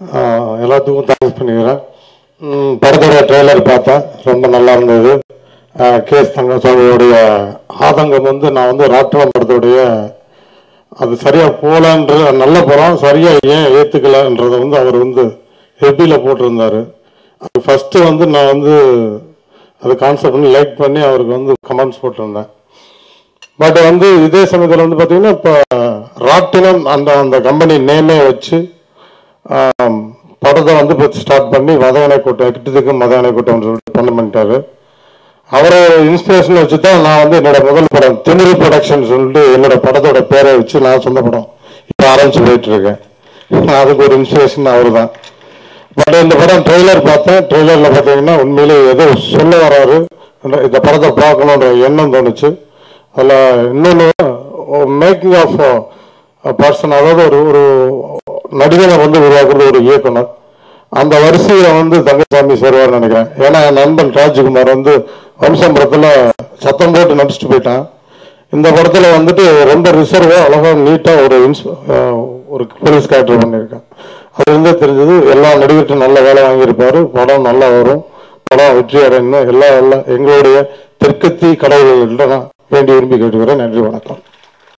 ஆஹ் எல்லாத்துக்கும் தேங்க்ஸ் பண்ணிக்கிறேன் ம், படத்தோட ட்ரெய்லர் பார்த்தேன் ரொம்ப நல்லா இருந்தது ஆஹ் கேஸ் தங்கசாமியோடைய ஆதங்கம் வந்து நான் வந்து ராட்டினம் படத்துடைய அது சரியா போகலன்ற நல்ல படம் சரியா ஏன் ஏத்துக்கலன்றத வந்து அவர் வந்து ஹெப்பில போட்டிருந்தாரு அது ஃபர்ஸ்ட் வந்து நான் வந்து அது கான்செப்ட் பண்ணி லைக் பண்ணி அவருக்கு வந்து கமெண்ட்ஸ் போட்டிருந்தேன் பட் வந்து இதே சமயத்தில் வந்து பார்த்தீங்கன்னா இப்போ ராட்டினம் அந்த அந்த கம்பெனி நேமே வச்சு ஆம், படத்தை வந்து இப்போ ஸ்டார்ட் பண்ணி மதவனை கூட்டம் கிட்டத்துக்கு மதவனை கூட்டம்னு சொல்லிட்டு பண்ண பண்ணிட்டாரு அவரை இன்ஸ்பிரேஷன் வச்சு தான் நான் வந்து என்னோட முதல் படம் திமிரு ப்ரொடக்ஷன் சொல்லிட்டு என்னோட படத்தோட பேரை வச்சு நான் சொந்த படம் இப்போ ஆரம்பிச்சு போயிட்டு இருக்கேன் அதுக்கு ஒரு இன்ஸ்பிரேஷன் அவர் தான் பட் இந்த படம் ட்ரெய்லர் பார்த்தேன் ட்ரெய்லரில் பார்த்தீங்கன்னா உண்மையிலே ஏதோ சொல்ல வராரு இந்த- இந்த படத்தை பார்க்கணுன்ற எண்ணம் தோணுச்சு அதில் இன்னொன்று மேக்கிங் ஆஃப் பர்சன் அதாவது ஒரு ஒரு நடிகனை வந்து உருவாக்குறது ஒரு இயக்குனர் அந்த வரிசையில் வந்து தங்கசாமி சேருவார்னு நினைக்கிறேன் ஏன்னா என் நண்பன் ராஜ்குமார் வந்து வம்சம் படத்தில் சத்தம் போட்டு நடிச்சுட்டு போயிட்டான் இந்த படத்தில் வந்துட்டு ரொம்ப ரிசர்வாக அழகாக நீட்டாக ஒரு இன்ஸ் அஹ் ஒரு போலீஸ் கேரக்டர் பண்ணியிருக்கேன் அது இருந்தே தெரிஞ்சது எல்லா நடிகர்கிட்டும் நல்ல வேலை வாங்கியிருப்பாரு படம் நல்லா வரும் படம் வெற்றி அடையணும் எல்லா எல்லா எங்களுடைய தெற்கத்தி கடவுள்கிட்ட நான் வேண்டி விரும்பி கேட்டுக்கிறேன் நன்றி வணக்கம்